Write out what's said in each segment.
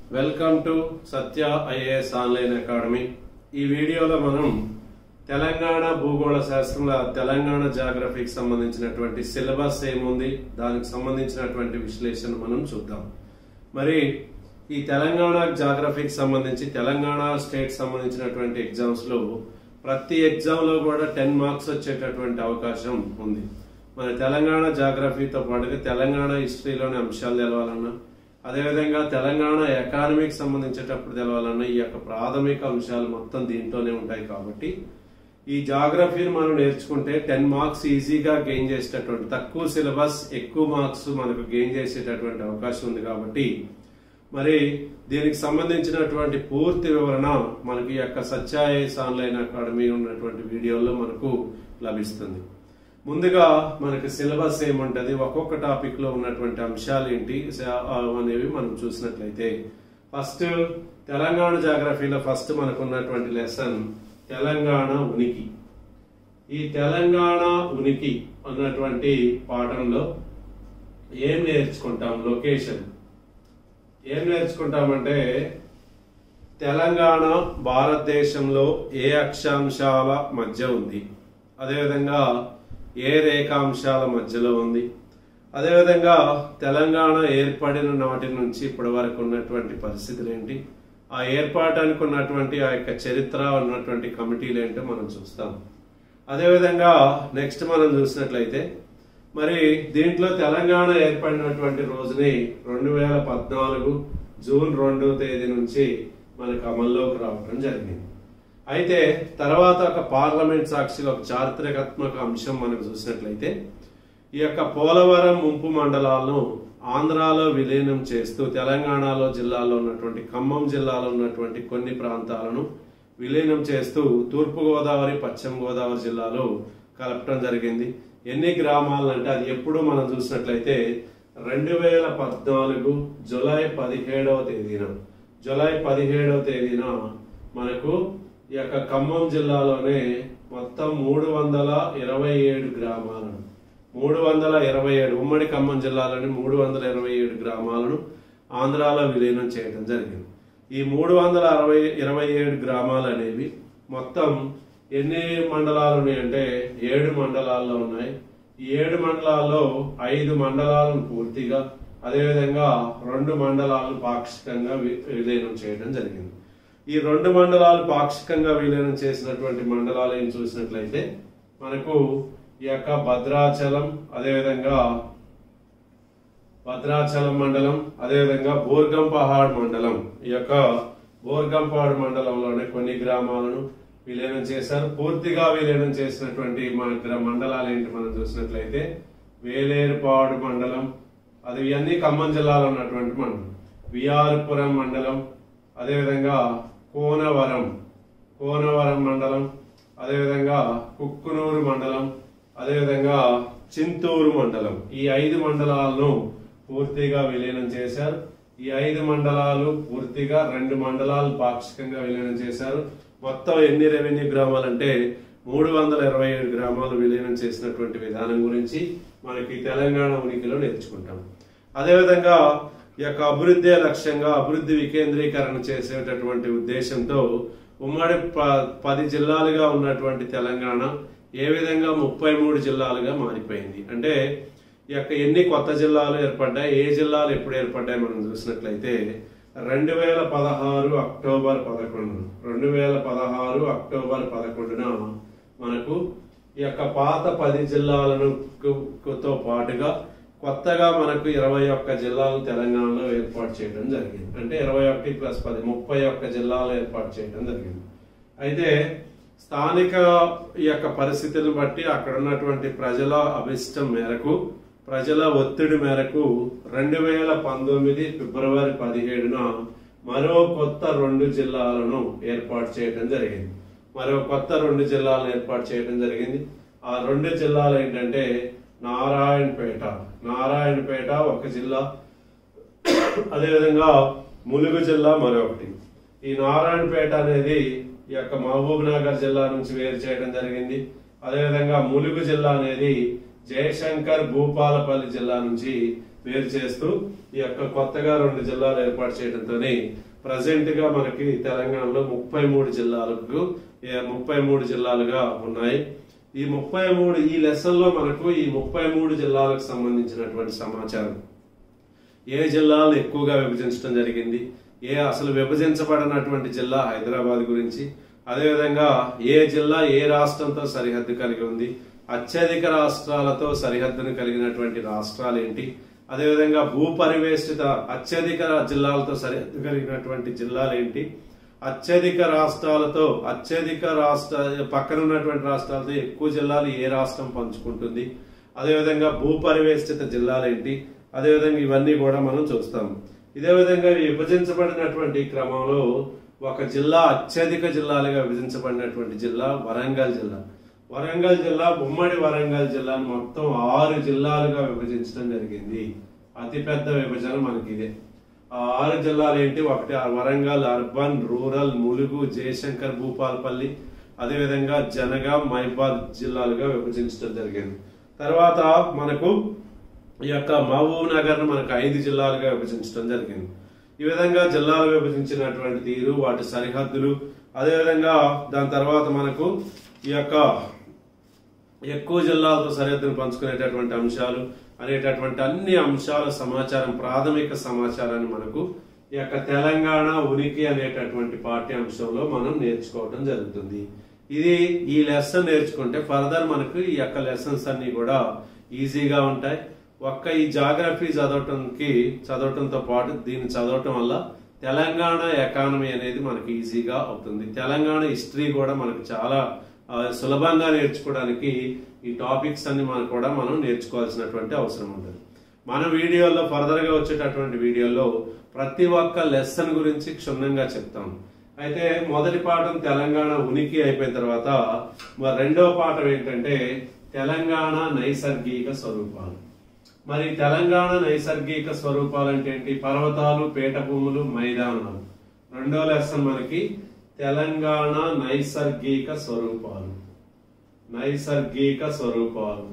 Welcome to Satya IAS online academy ఈ వీడియోలో మనం తెలంగాణ భూగోళ శాస్త్రంలో తెలంగాణ జాగ్రఫీకి సంబంధించినటువంటి సిలబస్ ఏముంది దానికి సంబంధించినటువంటి విశ్లేషణ మనం చూద్దాం మరి ఈ తెలంగాణ జాగ్రఫీకి సంబంధించి తెలంగాణ స్టేట్ సంబంధించినటువంటి ఎగ్జామ్స్ లో ప్రతి ఎగ్జామ్ లో కూడా టెన్ మార్క్స్ వచ్చేటటువంటి అవకాశం ఉంది మన తెలంగాణ జాగ్రఫీతో పాటుగా తెలంగాణ హిస్టరీలోని అంశాలు తెలవాలన్నా అదేవిధంగా తెలంగాణ ఎకానమీకి సంబంధించేటప్పుడు తెలవాలన్నా ఈ యొక్క ప్రాథమిక అంశాలు మొత్తం దీంట్లోనే ఉంటాయి కాబట్టి ఈ జాగ్రఫీని మనం నేర్చుకుంటే టెన్ మార్క్స్ ఈజీగా గెయిన్ చేసేటటువంటి తక్కువ సిలబస్ ఎక్కువ మార్క్స్ మనకు గెయిన్ చేసేటటువంటి అవకాశం ఉంది కాబట్టి మరి దీనికి సంబంధించినటువంటి పూర్తి వివరణ మనకి ఈ యొక్క సత్యాయస్ ఆన్లైన్ అకాడమీ ఉన్నటువంటి వీడియోలో మనకు లభిస్తుంది ముందుగా మనకి సిలబస్ ఏముంటది ఒక్కొక్క టాపిక్ లో ఉన్నటువంటి అంశాలు ఏంటి స- అనేవి మనం చూసినట్లయితే ఫస్ట్ తెలంగాణ జాగ్రఫీలో ఫస్ట్ మనకు ఉన్నటువంటి లెసన్ తెలంగాణ ఉనికి ఈ తెలంగాణ ఉనికి అన్నటువంటి పాఠంలో ఏం నేర్చుకుంటాం లొకేషన్ ఏం నేర్చుకుంటామంటే తెలంగాణ భారతదేశంలో ఏ అక్షాంశాల మధ్య ఉంది అదేవిధంగా ఏ రేఖాంశాల మధ్యలో ఉంది అదేవిధంగా తెలంగాణ ఏర్పడిన నాటి నుంచి ఇప్పటి వరకు ఉన్నటువంటి పరిస్థితులు ఏంటి ఆ ఏర్పాటానికి ఉన్నటువంటి ఆ యొక్క చరిత్ర ఉన్నటువంటి కమిటీలు ఏంటో మనం చూస్తాం అదేవిధంగా నెక్స్ట్ మనం చూసినట్లయితే మరి దీంట్లో తెలంగాణ ఏర్పడినటువంటి రోజుని రెండు వేల పద్నాలుగు జూన్ రెండో తేదీ నుంచి మనకు అమల్లోకి రావడం జరిగింది అయితే తర్వాత ఒక పార్లమెంట్ సాక్షిగా ఒక చారిత్రాత్మక అంశం మనం చూసినట్లయితే ఈ యొక్క పోలవరం ముంపు మండలాలను ఆంధ్రాలో విలీనం చేస్తూ తెలంగాణలో జిల్లాలో ఉన్నటువంటి ఖమ్మం జిల్లాలో ఉన్నటువంటి కొన్ని ప్రాంతాలను విలీనం చేస్తూ తూర్పు గోదావరి పశ్చిమ గోదావరి జిల్లాలో కలపటం జరిగింది ఎన్ని గ్రామాలు అంటే అది ఎప్పుడు మనం చూసినట్లయితే రెండు వేల పద్నాలుగు జులై పదిహేడవ తేదీన జులై పదిహేడవ తేదీన మనకు ఈ యొక్క ఖమ్మం జిల్లాలోనే మొత్తం మూడు వందల ఇరవై ఏడు గ్రామాలను మూడు వందల ఇరవై ఏడు ఉమ్మడి ఖమ్మం జిల్లాలోని మూడు వందల ఇరవై ఏడు గ్రామాలను ఆంధ్రాలో విలీనం చేయడం జరిగింది ఈ మూడు వందల అరవై ఇరవై ఏడు గ్రామాలు అనేవి మొత్తం ఎన్ని మండలాలు ఉన్నాయంటే ఏడు మండలాల్లో ఉన్నాయి ఈ ఏడు మండలాల్లో ఐదు మండలాలను పూర్తిగా అదేవిధంగా రెండు మండలాలను పాక్షికంగా వి- విలీనం చేయడం జరిగింది ఈ రెండు మండలాలు పాక్షికంగా విలీనం చేసినటువంటి మండలాలు ఏం చూసినట్లయితే మనకు ఈ యొక్క భద్రాచలం అదేవిధంగా భద్రాచలం మండలం అదేవిధంగా బోర్గం పహాడ్ మండలం ఈ యొక్క బోర్గం పహాడ్ మండలంలోనే కొన్ని గ్రామాలను విలీనం చేశారు పూర్తిగా విలీనం చేసినటువంటి మన గ్ర- మండలాలు ఏంటి మనం చూసినట్లయితే వేలేరుపాడు మండలం అది ఇవన్నీ ఖమ్మం జిల్లాలో ఉన్నటువంటి మండలం విఆర్పురం మండలం అదేవిధంగా కోనవరం కోనవరం మండలం అదేవిధంగా కుక్కునూరు మండలం అదేవిధంగా చింతూరు మండలం ఈ ఐదు మండలాలను పూర్తిగా విలీనం చేశారు ఈ ఐదు మండలాలు పూర్తిగా రెండు మండలాలు పాక్షికంగా విలీనం చేశారు మొత్తం ఎన్ని రెవెన్యూ గ్రామాలు అంటే మూడు వందల ఇరవై ఏడు గ్రామాలు విలీనం చేసినటువంటి విధానం గురించి మనకి తెలంగాణ ఉనికిలో నేర్చుకుంటాం అదేవిధంగా ఈ యొక్క అభివృద్ధి లక్ష్యంగా అభివృద్ధి వికేంద్రీకరణ చేసేటటువంటి ఉద్దేశంతో ఉమ్మడి ప- పది జిల్లాలుగా ఉన్నటువంటి తెలంగాణ ఏ విధంగా ముప్పై మూడు జిల్లాలుగా మారిపోయింది అంటే ఈ యొక్క ఎన్ని కొత్త జిల్లాలు ఏర్పడ్డాయి ఏ జిల్లాలు ఎప్పుడు ఏర్పడ్డాయి మనం చూసినట్లయితే రెండు వేల పదహారు అక్టోబర్ పదకొండు రెండు వేల పదహారు అక్టోబర్ పదకొండున మనకు ఈ యొక్క పాత పది జిల్లాలను కు- కు- తో పాటుగా కొత్తగా మనకు ఇరవై ఒక్క జిల్లాలు తెలంగాణలో ఏర్పాటు చేయడం జరిగింది అంటే ఇరవై ఒకటి ప్లస్ పది ముప్పై ఒక్క జిల్లాలు ఏర్పాటు చేయడం జరిగింది అయితే స్థానిక ఈ యొక్క పరిస్థితులను బట్టి అక్కడ ఉన్నటువంటి ప్రజల అభిష్టం మేరకు ప్రజల ఒత్తిడి మేరకు రెండు వేల పంతొమ్మిది ఫిబ్రవరి పదిహేడున మరో కొత్త రెండు జిల్లాలను ఏర్పాటు చేయడం జరిగింది మరో కొత్త రెండు జిల్లాలను ఏర్పాటు చేయడం జరిగింది ఆ రెండు జిల్లాలు ఏంటంటే నారాయణపేట నారాయణపేట ఒక జిల్లా అదేవిధంగా ములుగు జిల్లా మరొకటి ఈ నారాయణపేట అనేది ఈ యొక్క మహబూబ్ నగర్ జిల్లా నుంచి వేరు చేయడం జరిగింది అదేవిధంగా ములుగు జిల్లా అనేది జయశంకర్ భూపాలపల్లి జిల్లా నుంచి వేరు చేస్తూ ఈ యొక్క కొత్తగా రెండు జిల్లాలు ఏర్పాటు చేయడంతో ప్రజెంట్ గా మనకి తెలంగాణలో ముప్పై మూడు జిల్లాలకు ముప్పై మూడు జిల్లాలుగా ఉన్నాయి ఈ ముప్పై మూడు ఈ లెసన్ లో మనకు ఈ ముప్పై మూడు జిల్లాలకు సంబంధించినటువంటి సమాచారం ఏ జిల్లాలు ఎక్కువగా విభజించడం జరిగింది ఏ అసలు విభజించబడినటువంటి జిల్లా హైదరాబాద్ గురించి అదేవిధంగా ఏ జిల్లా ఏ రాష్ట్రంతో సరిహద్దు కలిగి ఉంది అత్యధిక రాష్ట్రాలతో సరిహద్దును కలిగినటువంటి రాష్ట్రాలు ఏంటి అదేవిధంగా భూపరివేష్టిత అత్యధిక జిల్లాలతో సరిహద్దు కలిగినటువంటి జిల్లాలు ఏంటి అత్యధిక రాష్ట్రాలతో అత్యధిక రాష్ట్ర పక్కన ఉన్నటువంటి రాష్ట్రాలతో ఎక్కువ జిల్లాలు ఏ రాష్ట్రం పంచుకుంటుంది అదేవిధంగా భూపరివేష్టిత జిల్లాలు ఏంటి అదేవిధంగా ఇవన్నీ కూడా మనం చూస్తాం ఇదే విధంగా విభజించబడినటువంటి క్రమంలో ఒక జిల్లా అత్యధిక జిల్లాలుగా విభజించబడినటువంటి జిల్లా వరంగల్ జిల్లా వరంగల్ జిల్లా ఉమ్మడి వరంగల్ జిల్లాను మొత్తం ఆరు జిల్లాలుగా విభజించడం జరిగింది అతిపెద్ద విభజన మనకి ఇదే ఆ ఆరు జిల్లాలు ఏంటి ఒకటి ఆ వరంగల్ అర్బన్ రూరల్ ములుగు జయశంకర్ భూపాలపల్లి అదేవిధంగా జనగాం మైబాద్ జిల్లాలుగా విభజించడం జరిగింది తర్వాత మనకు ఈ యొక్క మహబూబ్ నగర్ మనకు ఐదు జిల్లాలుగా విభజించడం జరిగింది ఈ విధంగా జిల్లాలు విభజించినటువంటి తీరు వాటి సరిహద్దులు అదేవిధంగా దాని తర్వాత మనకు ఈ యొక్క ఎక్కువ జిల్లాలతో సరిహద్దును పంచుకునేటటువంటి అంశాలు అనేటటువంటి అన్ని అంశాల సమాచారం ప్రాథమిక సమాచారాన్ని మనకు ఈ యొక్క తెలంగాణ ఉనికి అనేటటువంటి పాఠ్యాంశంలో మనం నేర్చుకోవడం జరుగుతుంది ఇది ఈ లెసన్ నేర్చుకుంటే ఫర్దర్ మనకు ఈ యొక్క లెసన్స్ అన్ని కూడా ఈజీగా ఉంటాయి ఒక్క ఈ జాగ్రఫీ చదవటంకి చదవటంతో పాటు దీన్ని చదవటం వల్ల తెలంగాణ ఎకానమీ అనేది మనకి ఈజీగా అవుతుంది తెలంగాణ హిస్టరీ కూడా మనకు చాలా ఆ, సులభంగా నేర్చుకోవడానికి ఈ టాపిక్స్ అన్ని మనం కూడా మనం నేర్చుకోవాల్సినటువంటి అవసరం ఉంటుంది మన వీడియోలో ఫర్దర్ గా వచ్చేటటువంటి వీడియోలో ప్రతి ఒక్క లెసన్ గురించి క్షుణ్ణంగా చెప్తాం అయితే మొదటి పాఠం తెలంగాణ ఉనికి అయిపోయిన తర్వాత మరి రెండవ పాఠం ఏంటంటే తెలంగాణ నైసర్గిక స్వరూపాలు మరి తెలంగాణ నైసర్గిక స్వరూపాలు అంటే ఏంటి పర్వతాలు పీఠభూములు మైదానాలు రెండో లెసన్ మనకి తెలంగాణ నైసర్గిక స్వరూపాలు నైసర్గిక స్వరూపాలు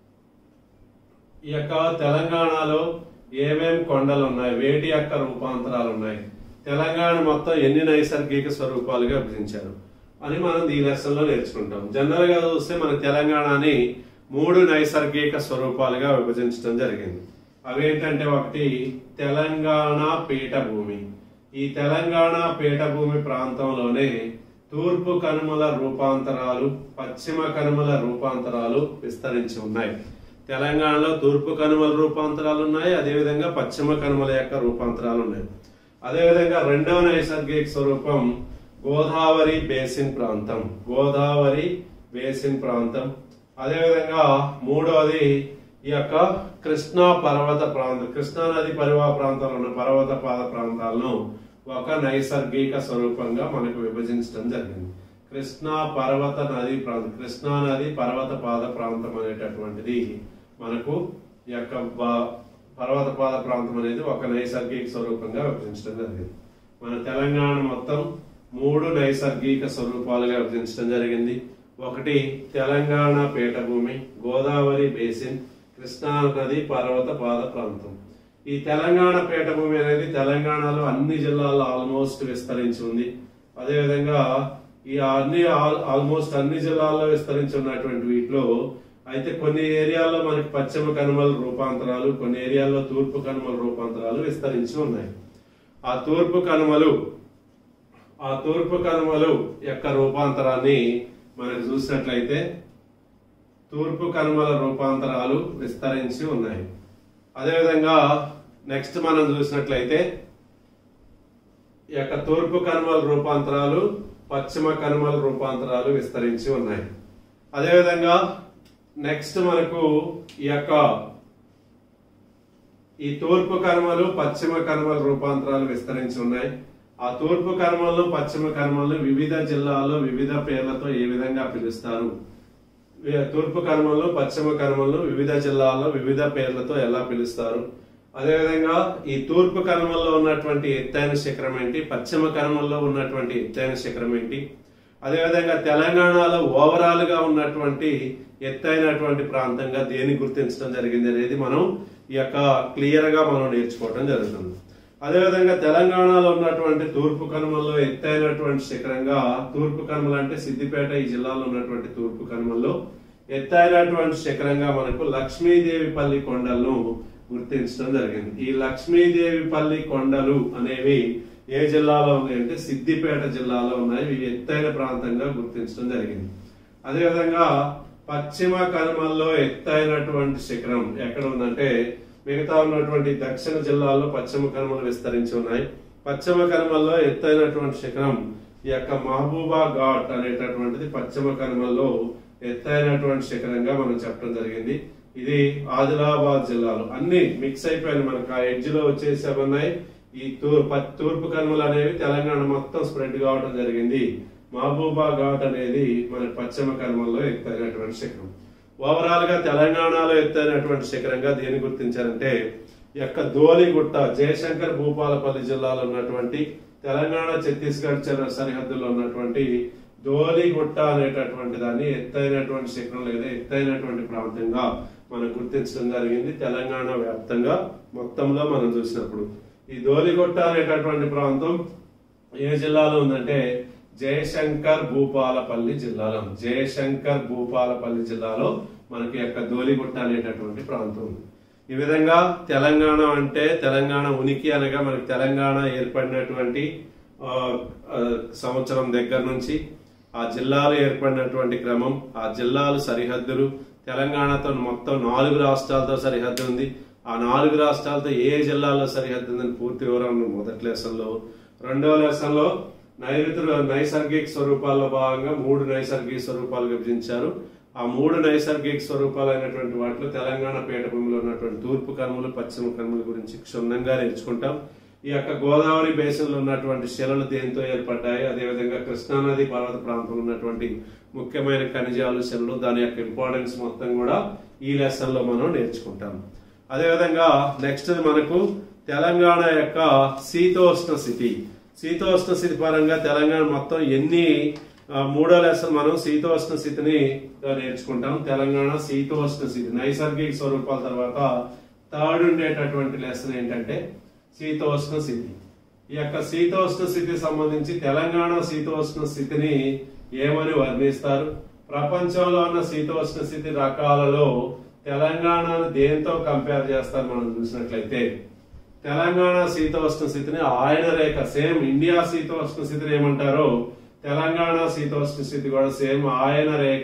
ఈ యొక్క తెలంగాణలో ఏమేం కొండలు ఉన్నాయి వేటి యొక్క రూపాంతరాలు ఉన్నాయి తెలంగాణ మొత్తం ఎన్ని నైసర్గిక స్వరూపాలుగా విభజించారు అని మనం ఈ లెసన్ లో నేర్చుకుంటాం జనరల్ గా చూస్తే మన తెలంగాణని మూడు నైసర్గిక స్వరూపాలుగా విభజించడం జరిగింది అవేంటంటే ఒకటి తెలంగాణ పీఠభూమి ఈ తెలంగాణ పీఠభూమి ప్రాంతంలోనే తూర్పు కనుమల రూపాంతరాలు పశ్చిమ కనుమల రూపాంతరాలు విస్తరించి ఉన్నాయి తెలంగాణలో తూర్పు కనుమల రూపాంతరాలు ఉన్నాయి అదేవిధంగా పశ్చిమ కనుమల యొక్క రూపాంతరాలు ఉన్నాయి అదేవిధంగా రెండవ నైసర్గిక స్వరూపం గోదావరి బేసిన్ ప్రాంతం గోదావరి బేసిన్ ప్రాంతం అదేవిధంగా మూడవది ఈ యొక్క కృష్ణా పర్వత ప్రాంతం కృష్ణా నది పరివాహ ప్రాంతాల్లో ఉన్న పర్వత పాద ప్రాంతాలను ఒక నైసర్గిక స్వరూపంగా మనకు విభజించడం జరిగింది కృష్ణా పర్వత నది ప్రాంతం కృష్ణా నది పర్వత పాద ప్రాంతం అనేటటువంటిది మనకు ఈ యొక్క బ- పర్వత పాద ప్రాంతం అనేది ఒక నైసర్గిక స్వరూపంగా విభజించడం జరిగింది మన తెలంగాణ మొత్తం మూడు నైసర్గిక స్వరూపాలుగా విభజించడం జరిగింది ఒకటి తెలంగాణ పీఠభూమి గోదావరి బేసిన్ కృష్ణా నది పర్వత పాద ప్రాంతం ఈ తెలంగాణ పీఠభూమి అనేది తెలంగాణలో అన్ని జిల్లాల్లో ఆల్మోస్ట్ విస్తరించి ఉంది అదేవిధంగా ఈ అన్ని ఆల్- ఆల్మోస్ట్ అన్ని జిల్లాల్లో విస్తరించి ఉన్నటువంటి వీటిలో అయితే కొన్ని ఏరియాల్లో మనకి పశ్చిమ కనుమల రూపాంతరాలు కొన్ని ఏరియాల్లో తూర్పు కనుమల రూపాంతరాలు విస్తరించి ఉన్నాయి ఆ తూర్పు కనుమలు ఆ తూర్పు కనుమలు యొక్క రూపాంతరాన్ని మనకు చూసినట్లయితే తూర్పు కనుమల రూపాంతరాలు విస్తరించి ఉన్నాయి అదేవిధంగా నెక్స్ట్ మనం చూసినట్లయితే ఈ యొక్క తూర్పు కనుమల రూపాంతరాలు పశ్చిమ కనుమల రూపాంతరాలు విస్తరించి ఉన్నాయి అదేవిధంగా నెక్స్ట్ మనకు ఈ యొక్క ఈ తూర్పు కర్మలు పశ్చిమ కర్మల రూపాంతరాలు విస్తరించి ఉన్నాయి ఆ తూర్పు కర్మలను పశ్చిమ కర్మలను వివిధ జిల్లాల్లో వివిధ పేర్లతో ఏ విధంగా పిలుస్తారు వి- తూర్పు కర్మలను పశ్చిమ కర్మలను వివిధ జిల్లాల్లో వివిధ పేర్లతో ఎలా పిలుస్తారు అదేవిధంగా ఈ తూర్పు కర్మల్లో ఉన్నటువంటి ఎత్తైన శిఖరం ఏంటి పశ్చిమ కర్మల్లో ఉన్నటువంటి ఎత్తైన శిఖరం ఏంటి అదేవిధంగా తెలంగాణలో ఓవరాల్ గా ఉన్నటువంటి ఎత్తైనటువంటి ప్రాంతంగా దేని గుర్తించడం జరిగింది అనేది మనం ఈ యొక్క క్లియర్ గా మనం నేర్చుకోవడం జరుగుతుంది అదేవిధంగా తెలంగాణలో ఉన్నటువంటి తూర్పు కనుమల్లో ఎత్తైనటువంటి శిఖరంగా తూర్పు కనుమలు అంటే సిద్దిపేట ఈ జిల్లాలో ఉన్నటువంటి తూర్పు కనుమల్లో ఎత్తైనటువంటి శిఖరంగా మనకు లక్ష్మీదేవి పల్లి కొండలను గుర్తించడం జరిగింది ఈ లక్ష్మీదేవి పల్లి కొండలు అనేవి ఏ జిల్లాలో ఉన్నాయి అంటే సిద్దిపేట జిల్లాలో ఉన్నాయి ఇవి ఎత్తైన ప్రాంతంగా గుర్తించడం జరిగింది అదేవిధంగా పశ్చిమ కనుమల్లో ఎత్తైనటువంటి శిఖరం ఎక్కడ ఉందంటే మిగతా ఉన్నటువంటి దక్షిణ జిల్లాల్లో పశ్చిమ కనుమలు విస్తరించి ఉన్నాయి పశ్చిమ కనుమల్లో ఎత్తైనటువంటి శిఖరం ఈ యొక్క మహబూబా ఘాట్ అనేటటువంటిది పశ్చిమ కనుమల్లో ఎత్తైనటువంటి శిఖరంగా మనం చెప్పడం జరిగింది ఇది ఆదిలాబాద్ జిల్లాలో అన్ని మిక్స్ అయిపోయాయి మనకు ఆ ఎడ్జ్ లో వచ్చేసి అవి ఉన్నాయి ఈ తూర్- ప- తూర్పు కనుమలు అనేవి తెలంగాణ మొత్తం స్ప్రెడ్ కావడం జరిగింది మహబూబా ఘాట్ అనేది మన పశ్చిమ కనుమల్లో ఎత్తైనటువంటి శిఖరం ఓవరాల్ గా తెలంగాణలో ఎత్తైనటువంటి శిఖరంగా దేని గుర్తించారంటే ఈ యొక్క ధోలిగుట్ట జయశంకర్ భూపాలపల్లి జిల్లాలో ఉన్నటువంటి తెలంగాణ ఛత్తీస్గఢ్ చర- సరిహద్దులో ఉన్నటువంటి ధోలిగుట్ట అనేటటువంటి దాన్ని ఎత్తైనటువంటి శిఖరం లేదా ఎత్తైనటువంటి ప్రాంతంగా మనం గుర్తించడం జరిగింది తెలంగాణ వ్యాప్తంగా మొత్తంలో మనం చూసినప్పుడు ఈ ధోలిగుట్ట అనేటటువంటి ప్రాంతం ఏ జిల్లాలో ఉందంటే జయశంకర్ భూపాలపల్లి జిల్లాలో ఉంది. జయశంకర్ భూపాలపల్లి జిల్లాలో మనకి యొక్క ధోలిగుట్ట అనేటటువంటి ప్రాంతం ఉంది ఈ విధంగా తెలంగాణ అంటే తెలంగాణ ఉనికి అనగా మనకి తెలంగాణ ఏర్పడినటువంటి ఆ, ఆ, సంవత్సరం దగ్గర నుంచి ఆ జిల్లాలు ఏర్పడినటువంటి క్రమం ఆ జిల్లాలు సరిహద్దులు తెలంగాణతో మొత్తం నాలుగు రాష్ట్రాలతో సరిహద్దు ఉంది ఆ నాలుగు రాష్ట్రాలతో ఏ జిల్లాలో సరిహద్దు ఉందని పూర్తి వివరణ మొదటి లెసన్లో రెండవ లెసన్లో నైరుతి నైసర్గిక స్వరూపాల్లో భాగంగా మూడు నైసర్గిక స్వరూపాలు విభజించారు ఆ మూడు నైసర్గిక స్వరూపాలైనటువంటి వాటిలో తెలంగాణ పీఠభూమిలో ఉన్నటువంటి తూర్పు కనుమలు పశ్చిమ కనుమల గురించి క్షుణ్ణంగా నేర్చుకుంటాం ఈ యొక్క గోదావరి బేసిన్లో ఉన్నటువంటి శిలలు దేంతో ఏర్పడ్డాయి అదేవిధంగా కృష్ణానది పర్వత ప్రాంతంలో ఉన్నటువంటి ముఖ్యమైన ఖనిజాలు శిలలు దాని యొక్క ఇంపార్టెన్స్ మొత్తం కూడా ఈ లెసన్ లో మనం నేర్చుకుంటాం అదేవిధంగా నెక్స్ట్ మనకు తెలంగాణ యొక్క శీతోష్ణ స్థితి శీతోష్ణ స్థితి పరంగా తెలంగాణ మొత్తం ఎన్ని ఆ, మూడో లెసన్ మనం శీతోష్ణ స్థితిని నేర్చుకుంటాం తెలంగాణ శీతోష్ణ స్థితి నైసర్గిక స్వరూపాల తర్వాత థర్డ్ ఉండేటటువంటి లెసన్ ఏంటంటే శీతోష్ణ స్థితి ఈ యొక్క శీతోష్ణ స్థితి సంబంధించి తెలంగాణ శీతోష్ణ స్థితిని ఏమని వర్ణిస్తారు ప్రపంచంలో ఉన్న శీతోష్ణ స్థితి రకాలలో తెలంగాణను దేంతో కంపేర్ చేస్తారు మనం చూసినట్లయితే తెలంగాణ శీతోష్ణ స్థితిని ఆయన రేఖ సేమ్ ఇండియా శీతోష్ణ స్థితిని ఏమంటారో తెలంగాణ శీతోష్ణ స్థితి కూడా సేమ్ ఆయన రేఖ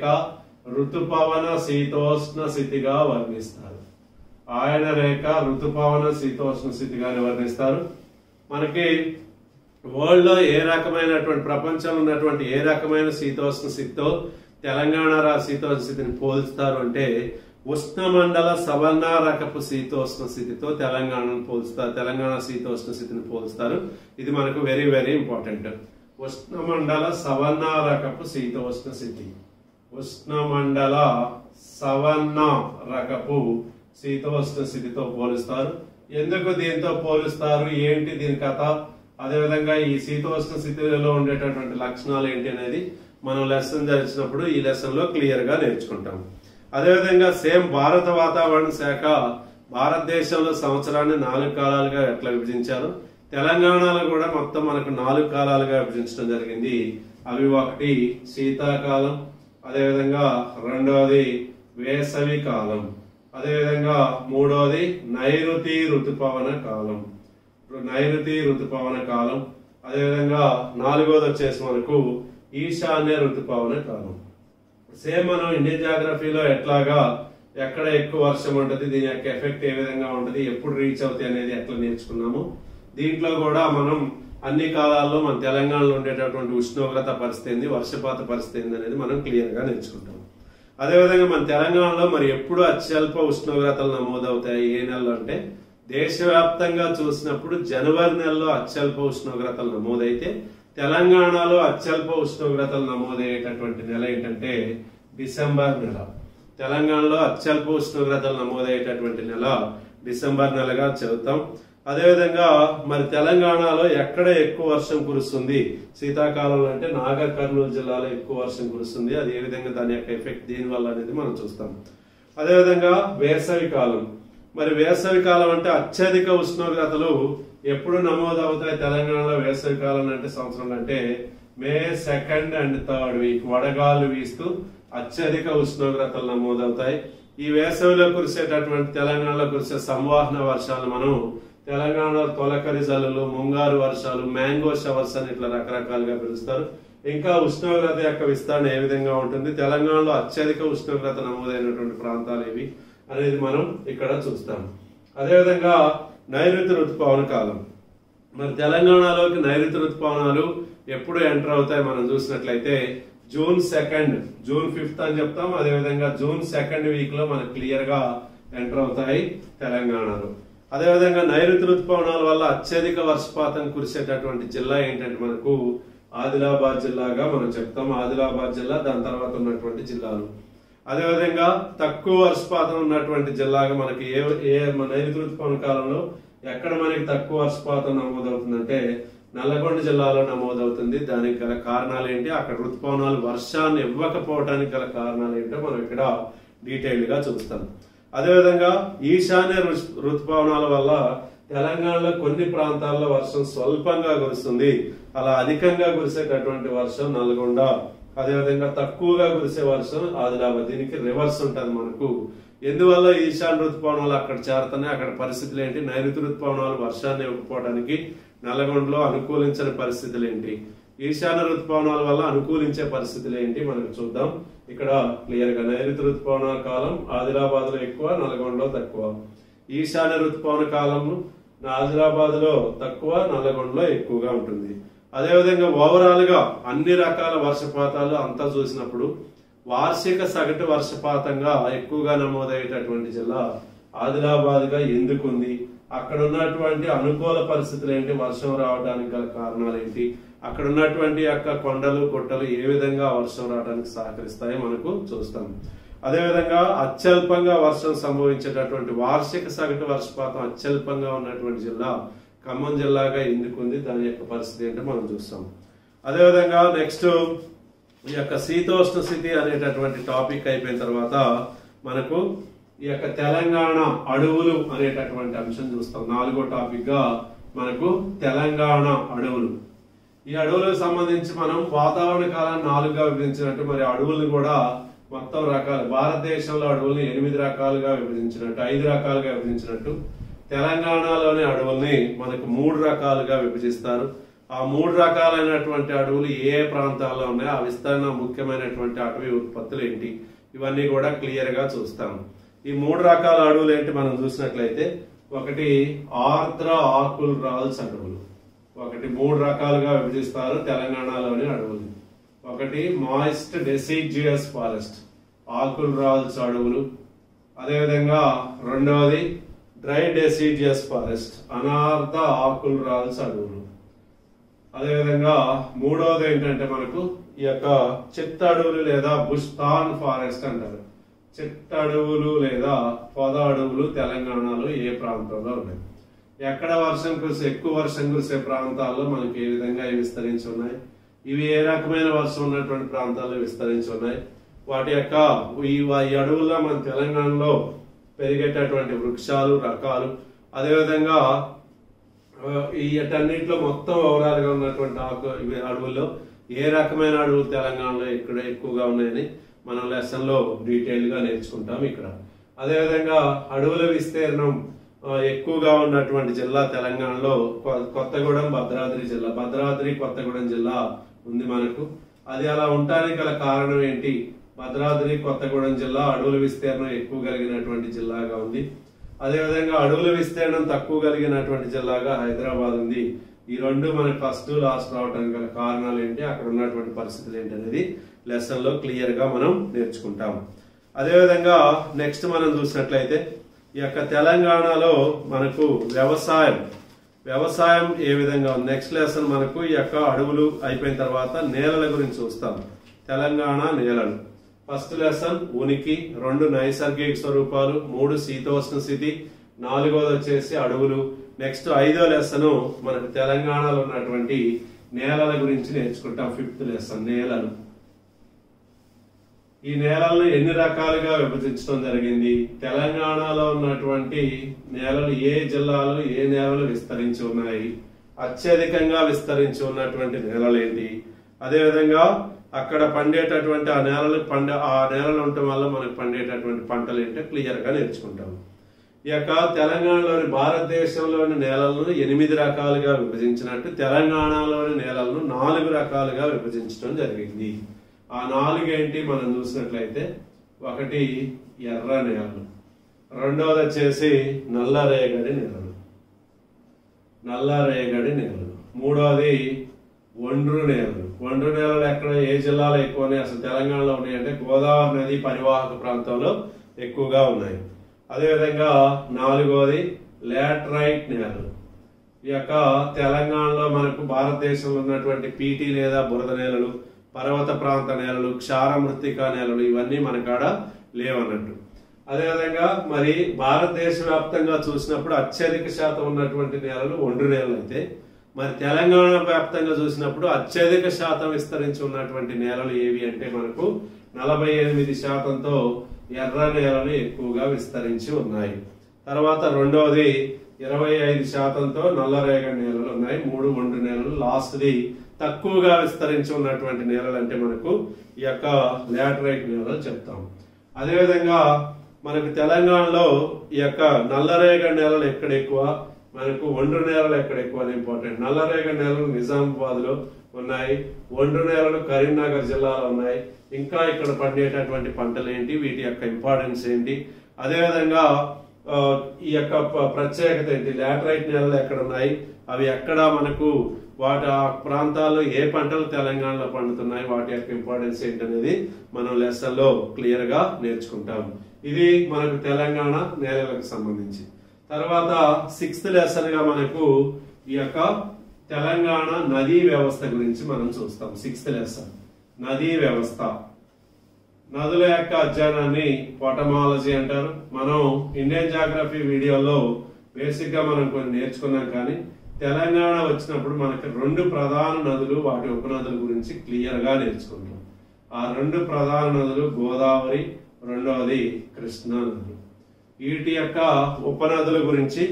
ఋతుపవన శీతోష్ణ స్థితిగా వర్ణిస్తారు ఆయన రేఖ ఋతుపవన శీతోష్ణ స్థితిగానే వర్ణిస్తారు మనకి వరల్డ్ లో ఏ రకమైనటువంటి ప్రపంచంలో ఉన్నటువంటి ఏ రకమైన శీతోష్ణ స్థితితో తెలంగాణ రా శీతోష్ణ స్థితిని పోల్చుతారు అంటే ఉష్ణమండల సవర్ణ రకపు శీతోష్ణ స్థితితో తెలంగాణను పోల్చుతారు తెలంగాణ శీతోష్ణ స్థితిని పోల్చుతారు ఇది మనకు వెరీ వెరీ ఇంపార్టెంట్ ఉష్ణమండల సవర్ణ రకపు శీతోష్ణ స్థితి ఉష్ణమండల సవర్ణ రకపు శీతోష్ణ స్థితితో పోలుస్తారు ఎందుకు దీంతో పోలుస్తారు ఏంటి దీని కథ అదేవిధంగా ఈ శీతోష్ణ స్థితిలో ఉండేటటువంటి లక్షణాలు ఏంటి అనేది మనం లెసన్ జరిచినప్పుడు ఈ లెసన్ లో క్లియర్ గా నేర్చుకుంటాం అదేవిధంగా సేమ్ భారత వాతావరణ శాఖ భారతదేశంలో సంవత్సరాన్ని నాలుగు కాలాలుగా ఎట్లా విభజించారు తెలంగాణలో కూడా మొత్తం మనకు నాలుగు కాలాలుగా విభజించడం జరిగింది అవి ఒకటి శీతాకాలం అదేవిధంగా రెండవది వేసవి కాలం అదేవిధంగా మూడవది నైరుతి ఋతుపవన కాలం నైరుతి ఋతుపవన కాలం అదేవిధంగా నాలుగోది వచ్చేసి మనకు ఈశాన్య ఋతుపవన కాలం సేమ్ మనం ఇండియన్ జాగ్రఫీలో ఎట్లాగా ఎక్కడ ఎక్కువ వర్షం ఉంటది దీని యొక్క ఎఫెక్ట్ ఏ విధంగా ఉంటది ఎప్పుడు రీచ్ అవుతాయి అనేది ఎట్లా నేర్చుకున్నాము దీంట్లో కూడా మనం అన్ని కాలాల్లో మన తెలంగాణలో ఉండేటటువంటి ఉష్ణోగ్రత పరిస్థితి ఏంది వర్షపాత పరిస్థితి ఏంది అనేది మనం క్లియర్ గా నేర్చుకుంటాం అదేవిధంగా మన తెలంగాణలో మరి ఎప్పుడు అత్యల్ప ఉష్ణోగ్రతలు నమోదవుతాయి ఏ నెలలో అంటే దేశవ్యాప్తంగా చూసినప్పుడు జనవరి నెలలో అత్యల్ప ఉష్ణోగ్రతలు నమోదైతే తెలంగాణలో అత్యల్ప ఉష్ణోగ్రతలు నమోదయ్యేటటువంటి నెల ఏంటంటే డిసెంబర్ నెల తెలంగాణలో అత్యల్ప ఉష్ణోగ్రతలు నమోదయ్యేటటువంటి నెల డిసెంబర్ నెలగా చెబుతాం అదేవిధంగా మరి తెలంగాణలో ఎక్కడ ఎక్కువ వర్షం కురుస్తుంది శీతాకాలంలో అంటే నాగర్ కర్నూలు జిల్లాలో ఎక్కువ వర్షం కురుస్తుంది అది ఏ విధంగా దాని యొక్క ఎఫెక్ట్ దీని వల్ల అనేది మనం చూస్తాం అదేవిధంగా వేసవి కాలం మరి వేసవి కాలం అంటే అత్యధిక ఉష్ణోగ్రతలు ఎప్పుడు నమోదు అవుతాయి తెలంగాణలో వేసవి కాలం అంటే సంవత్సరం అంటే May second and third week వడగాలు వీస్తూ అత్యధిక ఉష్ణోగ్రతలు నమోదవుతాయి ఈ వేసవిలో కురిసేటటువంటి తెలంగాణలో కురిసే సంవాహన వర్షాలు మనం తెలంగాణలో తొలకరి జల్లులు ముంగారు వర్షాలు మ్యాంగో షవర్స్ అని ఇట్లా రకరకాలుగా పిలుస్తారు ఇంకా ఉష్ణోగ్రత యొక్క విస్తరణ ఏ విధంగా ఉంటుంది తెలంగాణలో అత్యధిక ఉష్ణోగ్రత నమోదైనటువంటి ప్రాంతాలు ఇవి అనేది మనం ఇక్కడ చూస్తాం అదేవిధంగా నైరుతి ఋతుపవన కాలం మరి తెలంగాణలోకి నైరుతి ఋతుపవనాలు ఎప్పుడు ఎంటర్ అవుతాయి మనం చూసినట్లయితే జూన్ సెకండ్ జూన్ ఫిఫ్త్ అని చెప్తాం అదేవిధంగా జూన్ సెకండ్ వీక్ లో మనకు క్లియర్ గా ఎంటర్ అవుతాయి తెలంగాణలో అదేవిధంగా నైరుతి ఋతుపవనాల వల్ల అత్యధిక వర్షపాతం కురిసేటటువంటి జిల్లా ఏంటంటే మనకు ఆదిలాబాద్ జిల్లాగా మనం చెప్తాం ఆదిలాబాద్ జిల్లా దాని తర్వాత ఉన్నటువంటి జిల్లాలు అదేవిధంగా తక్కువ వర్షపాతం ఉన్నటువంటి జిల్లాగా మనకి ఏ ఏ మన నైరుతి ఋతుపవన కాలంలో ఎక్కడ మనకి తక్కువ వర్షపాతం నమోదవుతుందంటే నల్లగొండ జిల్లాలో నమోదవుతుంది దానికి గల కారణాలు ఏంటి అక్కడ ఋతుపవనాలు వర్షాన్ని ఇవ్వకపోవడానికి గల కారణాలు ఏంటో మనం ఇక్కడ డీటెయిల్డ్ గా చూస్తాం అదేవిధంగా ఈశాన్య ఋతు- ఋతుపవనాల వల్ల తెలంగాణలో కొన్ని ప్రాంతాల్లో వర్షం స్వల్పంగా కురుస్తుంది అలా అధికంగా కురిసేటటువంటి వర్షం నల్గొండ అదేవిధంగా తక్కువగా కురిసే వర్షం ఆదిలాబాద్ దీనికి రివర్స్ ఉంటది మనకు ఎందువల్ల ఈశాన్య ఋతుపవనాలు అక్కడ చేరుతున్నాయి అక్కడ పరిస్థితులు ఏంటి నైరుతి ఋతుపవనాలు వర్షాన్ని ఇవ్వకపోవడానికి నల్గొండలో అనుకూలించని పరిస్థితులు ఏంటి ఈశాన్య ఋతుపవనాల వల్ల అనుకూలించే పరిస్థితులు ఏంటి మనకు చూద్దాం ఇక్కడ క్లియర్ గా నైరుతి ఋతుపవనాల కాలం ఆదిలాబాద్ లో ఎక్కువ నల్గొండలో తక్కువ ఈశాన్య ఋతుపవన కాలం ఆదిలాబాద్ లో తక్కువ నల్లగొండలో ఎక్కువగా ఉంటుంది అదేవిధంగా ఓవరాల్ గా అన్ని రకాల వర్షపాతాలు అంతా చూసినప్పుడు వార్షిక సగటు వర్షపాతంగా ఎక్కువగా నమోదయ్యేటటువంటి జిల్లా ఆదిలాబాద్ గా ఎందుకుంది అక్కడ ఉన్నటువంటి అనుకూల పరిస్థితులు ఏంటి వర్షం రావడానికి గల కారణాలు ఏంటి అక్కడ ఉన్నటువంటి యొక్క కొండలు గుట్టలు ఏ విధంగా వర్షం రావడానికి సహకరిస్తాయో మనకు చూస్తాం అదేవిధంగా అత్యల్పంగా వర్షం సంభవించేటటువంటి వార్షిక సగటు వర్షపాతం అత్యల్పంగా ఉన్నటువంటి జిల్లా ఖమ్మం జిల్లాగా ఎందుకుంది దాని యొక్క పరిస్థితి ఏంటో మనం చూస్తాం అదేవిధంగా నెక్స్ట్ ఈ యొక్క శీతోష్ణ స్థితి అనేటటువంటి టాపిక్ అయిపోయిన తర్వాత మనకు ఈ యొక్క తెలంగాణ అడవులు అనేటటువంటి అంశం చూస్తాం నాలుగో టాపిక్ గా మనకు తెలంగాణ అడవులు ఈ అడవులకు సంబంధించి మనం వాతావరణ కాలాన్ని నాలుగుగా విభజించినట్టు మరి అడవులను కూడా మొత్తం రకాలు భారతదేశంలో అడవుల్ని ఎనిమిది రకాలుగా విభజించినట్టు ఐదు రకాలుగా విభజించినట్టు తెలంగాణలోని అడవుల్ని మనకు మూడు రకాలుగా విభజిస్తారు ఆ మూడు రకాలైనటువంటి అడవులు ఏ ప్రాంతాల్లో ఉన్నాయో ఆ విస్తరణ ముఖ్యమైనటువంటి అటవీ ఉత్పత్తులు ఏంటి ఇవన్నీ కూడా క్లియర్ గా చూస్తాం ఈ మూడు రకాల అడవులు ఏంటి మనం చూసినట్లయితే ఒకటి ఆర్ద్ర ఆకుల్ రాల్స్ అడవులు ఒకటి మూడు రకాలుగా విభజిస్తారు తెలంగాణలోని అడవులు ఒకటి మాయిస్ట్ డెసిజియస్ ఫారెస్ట్ ఆకుల్ రాల్స్ అడవులు అదేవిధంగా రెండవది డ్రై డెసిజియస్ ఫారెస్ట్ అనార్థ ఆకుల్ రాల్స్ అడవులు అదేవిధంగా మూడవది ఏంటంటే మనకు ఈ యొక్క చిత్త అడవులు లేదా బుస్తాన్ ఫారెస్ట్ అంటారు చిట్ట అడవులు లేదా పొద అడవులు తెలంగాణలో ఏ ప్రాంతంలో ఉన్నాయి ఎక్కడ వర్షం కురిసే ఎక్కువ వర్షం కురిసే ప్రాంతాల్లో మనకి ఏ విధంగా ఇవి విస్తరించి ఉన్నాయి ఇవి ఏ రకమైన వర్షం ఉన్నటువంటి ప్రాంతాల్లో విస్తరించి ఉన్నాయి వాటి యొక్క ఈ ఈ అడవుల్లో మన తెలంగాణలో పెరిగేటటువంటి వృక్షాలు రకాలు అదేవిధంగా ఆ, ఈ వీటన్నిటిలో మొత్తం ఓవరాల్ గా ఉన్నటువంటి ఆకు ఇవి అడవుల్లో ఏ రకమైన అడవులు తెలంగాణలో ఇక్కడ ఎక్కువగా ఉన్నాయని మనం లెసన్ లో డీటెయిల్ గా నేర్చుకుంటాం ఇక్కడ అదేవిధంగా అడవుల విస్తీర్ణం ఆ, ఎక్కువగా ఉన్నటువంటి జిల్లా తెలంగాణలో కొ- కొత్తగూడెం భద్రాద్రి జిల్లా భద్రాద్రి కొత్తగూడెం జిల్లా ఉంది మనకు అది అలా ఉండటానికి గల కారణం ఏంటి భద్రాద్రి కొత్తగూడెం జిల్లా అడవుల విస్తీర్ణం ఎక్కువ కలిగినటువంటి జిల్లాగా ఉంది అదేవిధంగా అడవుల విస్తీర్ణం తక్కువ కలిగినటువంటి జిల్లాగా హైదరాబాద్ ఉంది ఈ రెండు మనకి ఫస్ట్ లాస్ట్ రావడానికి గల కారణాలు ఏంటి అక్కడ ఉన్నటువంటి పరిస్థితులు ఏంటి అనేది లెసన్ లో క్లియర్ గా మనం నేర్చుకుంటాం అదేవిధంగా నెక్స్ట్ మనం చూసినట్లయితే ఈ యొక్క తెలంగాణలో మనకు వ్యవసాయం వ్యవసాయం ఏ విధంగా ఉంది నెక్స్ట్ లెసన్ మనకు ఈ యొక్క అడవులు అయిపోయిన తర్వాత నేలల గురించి చూస్తాం తెలంగాణ నేలలు ఫస్ట్ లెసన్ ఉనికి రెండు నైసర్గిక స్వరూపాలు మూడు శీతోష్ణ స్థితి నాలుగోది వచ్చేసి అడవులు నెక్స్ట్ ఐదో లెసన్ మనకు తెలంగాణలో ఉన్నటువంటి నేలల గురించి నేర్చుకుంటాం ఫిఫ్త్ లెసన్ నేలలు ఈ నేలలను ఎన్ని రకాలుగా విభజించడం జరిగింది తెలంగాణలో ఉన్నటువంటి నేలలు ఏ జిల్లాలు ఏ నేలలు విస్తరించి ఉన్నాయి అత్యధికంగా విస్తరించి ఉన్నటువంటి నేలలు ఏంటి అదేవిధంగా అక్కడ పండేటటువంటి ఆ నేలలు పండే ఆ నేలలు ఉండటం వల్ల మనకు పండేటటువంటి పంటలు ఏంటో క్లియర్ గా నేర్చుకుంటాం ఈ యొక్క తెలంగాణలోని భారతదేశంలోని నేలలను ఎనిమిది రకాలుగా విభజించినట్టు తెలంగాణలోని నేలలను నాలుగు రకాలుగా విభజించడం జరిగింది ఆ నాలుగు ఏంటి మనం చూసినట్లయితే ఒకటి ఎర్ర నేలలు రెండవది వచ్చేసి నల్లరేగడి నేలలు నల్లరేగడి నేలలు మూడవది ఒండ్రు నేలలు ఒండ్రు నేలలు ఎక్కడ ఏ జిల్లాలో ఎక్కువ ఉన్నాయి అసలు తెలంగాణలో ఉన్నాయి అంటే గోదావరి నది పరివాహక ప్రాంతంలో ఎక్కువగా ఉన్నాయి అదేవిధంగా నాలుగవది లాట్రైట్ నేలలు ఈ యొక్క తెలంగాణలో మనకు భారతదేశంలో ఉన్నటువంటి పీటీ లేదా బురద నేలలు పర్వత ప్రాంత నేలలు క్షార మృత్తికా నేలలు ఇవన్నీ మన కాడ లేవన్నట్టు అదేవిధంగా మరి భారతదేశ వ్యాప్తంగా చూసినప్పుడు అత్యధిక శాతం ఉన్నటువంటి నేలలు ఒండ్రు నేలలు అయితే మరి తెలంగాణ వ్యాప్తంగా చూసినప్పుడు అత్యధిక శాతం విస్తరించి ఉన్నటువంటి నేలలు ఏవి అంటే మనకు నలభై ఎనిమిది శాతంతో ఎర్ర నేలలు ఎక్కువగా విస్తరించి ఉన్నాయి తర్వాత రెండవది ఇరవై ఐదు శాతంతో నల్లరేగడి నేలలు ఉన్నాయి మూడు ఒండ్రు నేలలు లాస్ట్ది తక్కువగా విస్తరించి ఉన్నటువంటి నేలలు అంటే మనకు ఈ యొక్క లాటరైట్ నేలలు చెప్తాం అదేవిధంగా మనకు తెలంగాణలో ఈ యొక్క నల్లరేగడి నేలలు ఎక్కడ ఎక్కువ మనకు ఒండ్రు నేలలు ఎక్కడ ఎక్కువ అని ఇంపార్టెంట్ నల్లరేగడి నేలలు నిజామాబాద్ లో ఉన్నాయి ఒండ్రు నేలలు కరీంనగర్ జిల్లాలో ఉన్నాయి ఇంకా ఇక్కడ పండేటటువంటి పంటలు ఏంటి వీటి యొక్క ఇంపార్టెన్స్ ఏంటి అదేవిధంగా ఆ, ఈ యొక్క ప- ప్రత్యేకత ఏంటి లాటరైట్ నేలలు ఎక్కడ ఉన్నాయి అవి ఎక్కడ మనకు వాటి ఆ ప్రాంతాల్లో ఏ పంటలు తెలంగాణలో పండుతున్నాయి వాటి యొక్క ఇంపార్టెన్స్ ఏంటనేది మనం లెసన్ లో క్లియర్ గా నేర్చుకుంటాం ఇది మనకు తెలంగాణ నేలలకు సంబంధించి తర్వాత సిక్స్త్ లెసన్ గా మనకు ఈ యొక్క తెలంగాణ నదీ వ్యవస్థ గురించి మనం చూస్తాం సిక్స్త్ లెసన్ నదీ వ్యవస్థ నదుల యొక్క అధ్యయనాన్ని పొటమాలజీ అంటారు మనం ఇండియన్ జాగ్రఫీ వీడియోలో బేసిక్ గా మనం కొన్ని నేర్చుకున్నాం కానీ తెలంగాణ వచ్చినప్పుడు మనకి రెండు ప్రధాన నదులు వాటి ఉపనదుల గురించి క్లియర్ గా నేర్చుకుంటాం ఆ రెండు ప్రధాన నదులు గోదావరి రెండవది కృష్ణా నదులు వీటి యొక్క ఉపనదుల గురించి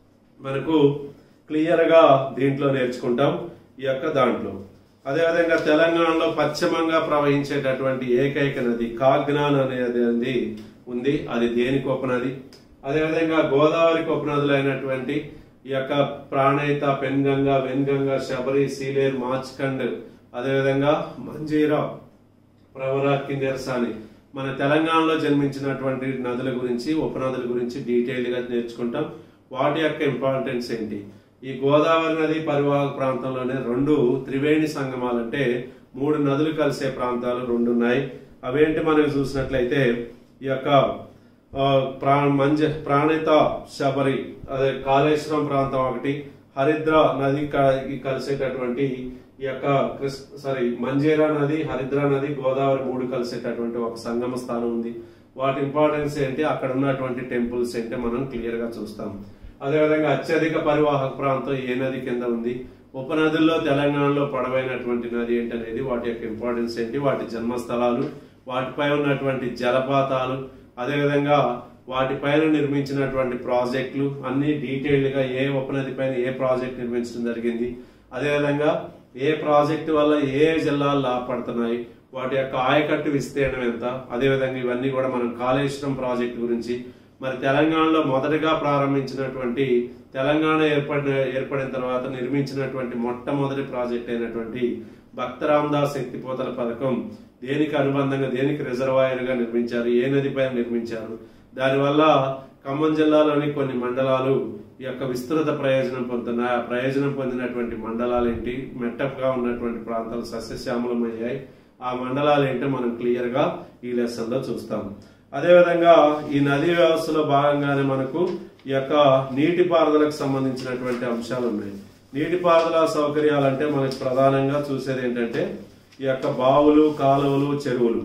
మనకు క్లియర్ గా దీంట్లో నేర్చుకుంటాం ఈ యొక్క దాంట్లో అదేవిధంగా తెలంగాణలో పశ్చిమంగా ప్రవహించేటటువంటి ఏకైక నది కాగ్నాన్ అనేది అనేది ఉంది అది దేనికి ఉపనది అదేవిధంగా గోదావరికి ఉపనదులు అయినటువంటి ఈ యొక్క ప్రాణేత పెన్గంగా వెన్గంగా శబరి సీలేర్ మార్చ్కండ్ అదేవిధంగా మంజీరా ప్రవర కిందెరసాని మన తెలంగాణలో జన్మించినటువంటి నదుల గురించి ఉపనదుల గురించి డీటెయిల్ గా నేర్చుకుంటాం వాటి యొక్క ఇంపార్టెన్స్ ఏంటి ఈ గోదావరి నది పరివాహక ప్రాంతంలోనే రెండు త్రివేణి సంగమాలు అంటే మూడు నదులు కలిసే ప్రాంతాలు రెండు ఉన్నాయి అవేంటి మనం చూసినట్లయితే ఈ యొక్క ఆ, ప్రా మంజ ప్రాణిత శబరి అదే కాళేశ్వరం ప్రాంతం ఒకటి హరిద్ర నది క- ఈ కలిసేటటువంటి ఈ యొక్క కృష్ణ సారీ మంజేరా నది హరిద్ర నది గోదావరి మూడు కలిసేటటువంటి ఒక సంగమ స్థానం ఉంది వాటి ఇంపార్టెన్స్ ఏంటి అక్కడ ఉన్నటువంటి టెంపుల్స్ ఏంటి మనం క్లియర్ గా చూస్తాం అదేవిధంగా అత్యధిక పరివాహక ప్రాంతం ఏ నది కింద ఉంది ఉపనదుల్లో తెలంగాణలో పొడవైనటువంటి నది ఏంటనేది వాటి యొక్క ఇంపార్టెన్స్ ఏంటి వాటి జన్మస్థలాలు వాటిపై ఉన్నటువంటి జలపాతాలు అదేవిధంగా వాటిపైన నిర్మించినటువంటి ప్రాజెక్టులు అన్ని డీటెయిల్డ్ గా ఏ ఉపనది పైన ఏ ప్రాజెక్ట్ నిర్మించడం జరిగింది అదేవిధంగా ఏ ప్రాజెక్టు వల్ల ఏ జిల్లాలు లాభపడుతున్నాయి వాటి యొక్క ఆయకట్టు విస్తీర్ణం ఎంత అదేవిధంగా ఇవన్నీ కూడా మనం కాళేశ్వరం ప్రాజెక్టు గురించి మరి తెలంగాణలో మొదటగా ప్రారంభించినటువంటి తెలంగాణ ఏర్పడిన ఏర్పడిన తర్వాత నిర్మించినటువంటి మొట్టమొదటి ప్రాజెక్ట్ అయినటువంటి భక్త రామదాస్ ఎత్తిపోతల పథకం దేనికి అనుబంధంగా దేనికి రిజర్వాయర్ గా నిర్మించారు ఏ నది పైన నిర్మించారు దానివల్ల ఖమ్మం జిల్లాలోని కొన్ని మండలాలు ఈ యొక్క విస్తృత ప్రయోజనం పొందుతున్నాయి ఆ ప్రయోజనం పొందినటువంటి మండలాలు ఏంటి మెట్టగా ఉన్నటువంటి ప్రాంతాలు సస్యశ్యామలమయ్యాయి ఆ మండలాలు ఏంటో మనం క్లియర్ గా ఈ లెసన్ లో చూస్తాం అదేవిధంగా ఈ నదీ వ్యవస్థలో భాగంగానే మనకు ఈ యొక్క నీటిపారుదలకు సంబంధించినటువంటి అంశాలు ఉన్నాయి నీటిపారుదల సౌకర్యాలంటే మనకు ప్రధానంగా చూసేది ఏంటంటే ఈ యొక్క బావులు కాలువలు చెరువులు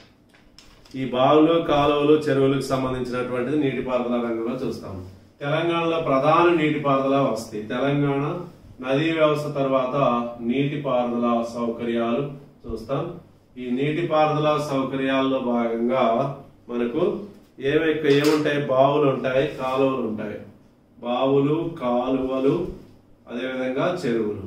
ఈ బావులు కాలువలు చెరువులకు సంబంధించినటువంటిది నీటిపారుదల రంగంలో చూస్తాం తెలంగాణలో ప్రధాన నీటిపారుదల వస్తాయి తెలంగాణ నదీ వ్యవస్థ తర్వాత నీటిపారుదల సౌకర్యాలు చూస్తాం ఈ నీటిపారుదల సౌకర్యాల్లో భాగంగా మనకు ఏమి ఏముంటాయి బావులు ఉంటాయి కాలువలు ఉంటాయి బావులు కాలువలు అదేవిధంగా చెరువులు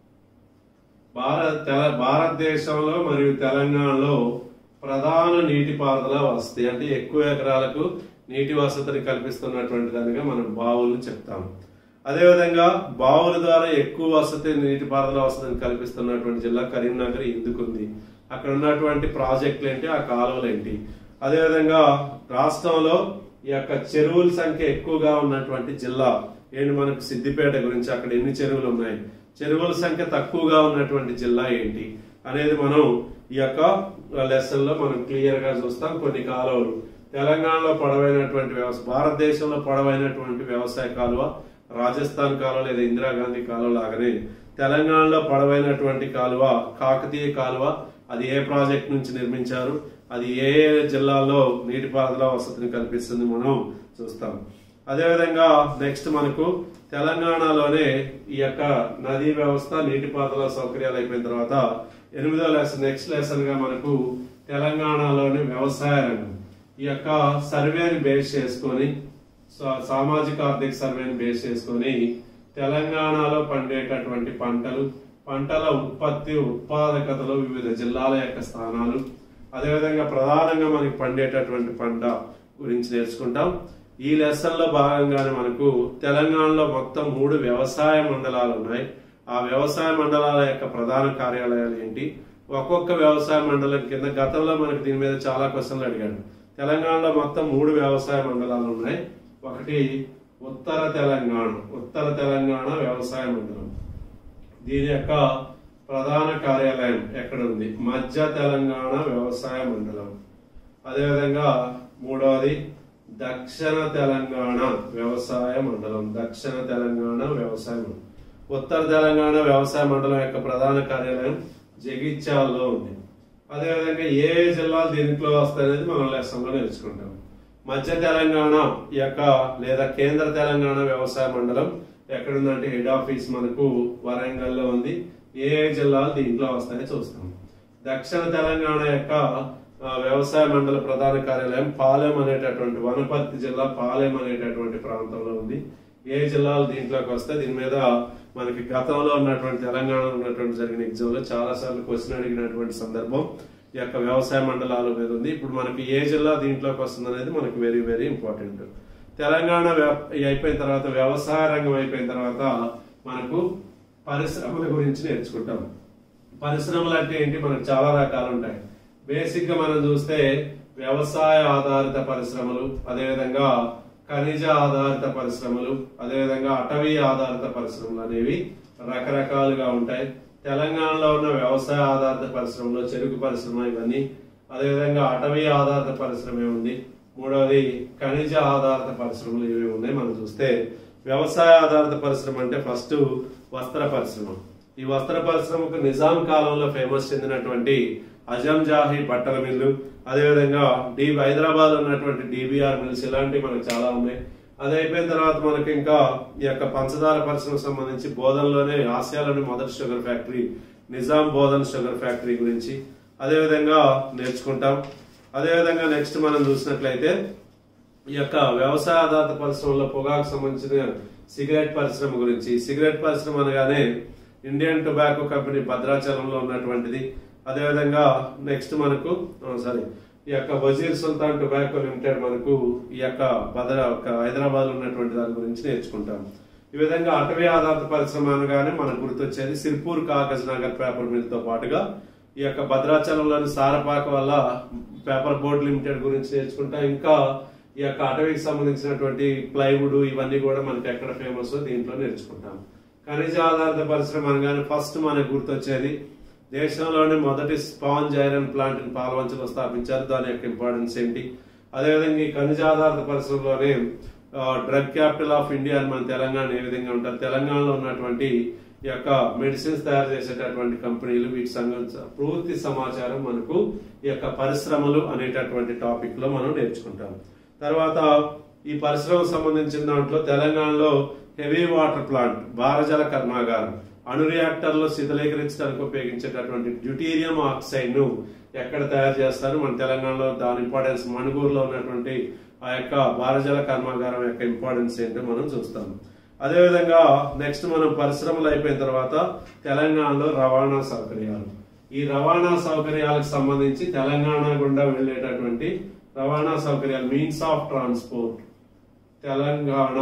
భారత తెల- భారతదేశంలో మరియు తెలంగాణలో ప్రధాన నీటిపారుదల వసతి అంటే ఎక్కువ ఎకరాలకు నీటి వసతిని కల్పిస్తున్నటువంటి దానిగా మనం బావులను చెప్తాం అదేవిధంగా బావుల ద్వారా ఎక్కువ వసతి నీటిపారుదల వసతిని కల్పిస్తున్నటువంటి జిల్లా కరీంనగర్ ఎందుకుంది అక్కడ ఉన్నటువంటి ప్రాజెక్టులు ఏంటి ఆ కాలువలు ఏంటి అదేవిధంగా రాష్ట్రంలో ఈ యొక్క చెరువుల సంఖ్య ఎక్కువగా ఉన్నటువంటి జిల్లా ఏంటి మనకు సిద్దిపేట గురించి అక్కడ ఎన్ని చెరువులు ఉన్నాయి చెరువుల సంఖ్య తక్కువగా ఉన్నటువంటి జిల్లా ఏంటి అనేది మనం ఈ యొక్క లెసన్ లో మనం క్లియర్ గా చూస్తాం కొన్ని కాలువలు తెలంగాణలో పొడవైనటువంటి వ్యవసాయ భారతదేశంలో పొడవైనటువంటి వ్యవసాయ కాలువ రాజస్థాన్ కాలువ లేదా ఇందిరాగాంధీ కాలువ లాగానే తెలంగాణలో పొడవైనటువంటి కాలువ కాకతీయ కాలువ అది ఏ ప్రాజెక్ట్ నుంచి నిర్మించారు అది ఏ ఏ జిల్లాల్లో నీటిపారుదల వసతిని కల్పిస్తుంది మనం చూస్తాం అదేవిధంగా నెక్స్ట్ మనకు తెలంగాణలోనే ఈ యొక్క నదీ వ్యవస్థ నీటిపారుదల సౌకర్యాలు అయిపోయిన తర్వాత ఎనిమిదో లెసన్ నెక్స్ట్ లెసన్ గా మనకు తెలంగాణలోని వ్యవసాయ రంగం ఈ యొక్క సర్వేని బేస్ చేసుకొని సా- సామాజిక ఆర్థిక సర్వేని బేస్ చేసుకొని తెలంగాణలో పండేటటువంటి పంటలు పంటల ఉత్పత్తి ఉత్పాదకతలో వివిధ జిల్లాల యొక్క స్థానాలు అదేవిధంగా ప్రధానంగా మనకి పండేటటువంటి పంట గురించి నేర్చుకుంటాం ఈ లెసన్ లో భాగంగానే మనకు తెలంగాణలో మొత్తం మూడు వ్యవసాయ మండలాలు ఉన్నాయి ఆ వ్యవసాయ మండలాల యొక్క ప్రధాన కార్యాలయాలు ఏంటి ఒక్కొక్క వ్యవసాయ మండలం కింద గతంలో మనకి దీని మీద చాలా క్వశ్చన్లు అడిగాడు తెలంగాణలో మొత్తం మూడు వ్యవసాయ మండలాలు ఉన్నాయి ఒకటి ఉత్తర తెలంగాణ ఉత్తర తెలంగాణ వ్యవసాయ మండలం దీని యొక్క ప్రధాన కార్యాలయం ఎక్కడ ఉంది మధ్య తెలంగాణ వ్యవసాయ మండలం అదేవిధంగా మూడవది దక్షిణ తెలంగాణ వ్యవసాయ మండలం దక్షిణ తెలంగాణ వ్యవసాయ మండలం ఉత్తర తెలంగాణ వ్యవసాయ మండలం యొక్క ప్రధాన కార్యాలయం జగిత్యాలలో ఉంది అదేవిధంగా ఏ ఏ జిల్లాలు దీంట్లో వస్తాయనేది మనం లెసన్లో నేర్చుకుంటాం మధ్య తెలంగాణ యొక్క లేదా కేంద్ర తెలంగాణ వ్యవసాయ మండలం ఎక్కడుందంటే హెడ్ ఆఫీస్ మనకు వరంగల్లో ఉంది ఏ ఏ జిల్లాలు దీంట్లో వస్తాయో చూస్తాం దక్షిణ తెలంగాణ యొక్క ఆ, వ్యవసాయ మండల ప్రధాన కార్యాలయం పాలెం అనేటటువంటి వనపర్తి జిల్లా పాలెం అనేటటువంటి ప్రాంతంలో ఉంది ఏ జిల్లాలు దీంట్లోకి వస్తే దీని మీద మనకి గతంలో ఉన్నటువంటి తెలంగాణలో ఉన్నటువంటి జరిగిన ఎగ్జామ్ లో చాలా సార్లు క్వశ్చన్ అడిగినటువంటి సందర్భం ఈ యొక్క వ్యవసాయ మండలాల మీద ఉంది ఇప్పుడు మనకి ఏ జిల్లా దీంట్లోకి వస్తుంది అనేది మనకి వెరీ వెరీ ఇంపార్టెంట్ తెలంగాణ వ్యాప్- ఈ అయిపోయిన తర్వాత వ్యవసాయ రంగం అయిపోయిన తర్వాత మనకు పరిశ్రమల గురించి నేర్చుకుంటాం పరిశ్రమలు అంటే ఏంటి మనకు చాలా రకాలు ఉంటాయి బేసిక్ గా మనం చూస్తే వ్యవసాయ ఆధారిత పరిశ్రమలు అదేవిధంగా ఖనిజ ఆధారిత పరిశ్రమలు అదేవిధంగా అటవీ ఆధారిత పరిశ్రమలు అనేవి రకరకాలుగా ఉంటాయి తెలంగాణలో ఉన్న వ్యవసాయ ఆధారిత పరిశ్రమలో చెరుకు పరిశ్రమ ఇవన్నీ అదేవిధంగా అటవీ ఆధారిత పరిశ్రమ ఉంది మూడవది ఖనిజ ఆధారిత పరిశ్రమలు ఇవి ఉన్నాయి మనం చూస్తే వ్యవసాయ ఆధారిత పరిశ్రమ అంటే ఫస్ట్ వస్త్ర పరిశ్రమ ఈ వస్త్ర పరిశ్రమకు నిజాం కాలంలో ఫేమస్ చెందినటువంటి అజం జాహీ బట్టల మిల్లు అదేవిధంగా డి హైదరాబాద్ ఉన్నటువంటి డిబిఆర్ మిల్స్ ఇలాంటివి మనకు చాలా ఉన్నాయి అది అయిపోయిన తర్వాత మనకి ఇంకా ఈ యొక్క పంచదార పరిశ్రమకు సంబంధించి బోధనలోనే ఆసియాలోని మొదటి sugar factory Nizam Bodhan sugar factory గురించి అదేవిధంగా నేర్చుకుంటాం అదేవిధంగా నెక్స్ట్ మనం చూసినట్లయితే ఈ యొక్క వ్యవసాయ ఆధారిత పరిశ్రమలో పొగాకు సంబంధించిన సిగరెట్ పరిశ్రమ గురించి సిగరెట్ పరిశ్రమ అనగానే ఇండియన్ టొబాకో కంపెనీ భద్రాచలంలో ఉన్నటువంటిది అదేవిధంగా నెక్స్ట్ మనకు సారీ ఈ యొక్క వజీర్ సుల్తాన్ టొబాకో లిమిటెడ్ మనకు ఈ యొక్క భద్ర హైదరాబాద్ లో ఉన్నటువంటి దాని గురించి నేర్చుకుంటాం ఈ విధంగా అటవీ ఆధారిత పరిశ్రమ అనగానే మనకు గుర్తొచ్చేది Sirpur Kagaznagar paper mill తో పాటుగా ఈ యొక్క భద్రాచలంలోని సారపాక వల్ల పేపర్ బోర్డ్ లిమిటెడ్ గురించి నేర్చుకుంటాం ఇంకా ఈ యొక్క అటవీకి సంబంధించినటువంటి ప్లైవుడ్ ఇవన్నీ కూడా మనకి ఎక్కడ ఫేమస్ దీంట్లో నేర్చుకుంటాం ఖనిజ ఆధారిత పరిశ్రమ అనగానే ఫస్ట్ మనకు గుర్తొచ్చేది దేశంలోనే మొదటి స్పాంజ్ ఐరన్ ప్లాంట్ ని పాలవంచలో స్థాపించారు దాని యొక్క ఇంపార్టెన్స్ ఏంటి అదేవిధంగా ఈ ఖనిజ ఆధారిత పరిశ్రమలోనే డ్రగ్ క్యాపిటల్ ఆఫ్ ఇండియా అని మన తెలంగాణ ఏ విధంగా ఉంటారు తెలంగాణలో ఉన్నటువంటి ఈ యొక్క మెడిసిన్స్ తయారు చేసేటటువంటి కంపెనీలు వీటి సంబంధించిన పూర్తి సమాచారం మనకు ఈ యొక్క పరిశ్రమలు అనేటటువంటి టాపిక్ లో మనం నేర్చుకుంటాం తర్వాత ఈ పరిశ్రమకు సంబంధించిన దాంట్లో తెలంగాణలో హెవీ వాటర్ ప్లాంట్ భారజల కర్మాగారం అణు రియాక్టర్లో శీతలీకరించడానికి ఉపయోగించేటటువంటి డ్యూటీరియం ఆక్సైడ్ ను ఎక్కడ తయారు చేస్తారు మన తెలంగాణలో దాని ఇంపార్టెన్స్ మణుగూరులో ఉన్నటువంటి ఆ యొక్క భారజల కర్మాగారం యొక్క ఇంపార్టెన్స్ ఏంటో మనం చూస్తాం అదేవిధంగా నెక్స్ట్ మనం పరిశ్రమలు అయిపోయిన తర్వాత తెలంగాణలో రవాణా సౌకర్యాలు ఈ రవాణా సౌకర్యాలకు సంబంధించి తెలంగాణ గుండా వెళ్ళేటటువంటి రవాణా సౌకర్యాలు మీన్స్ ఆఫ్ ట్రాన్స్పోర్ట్ తెలంగాణ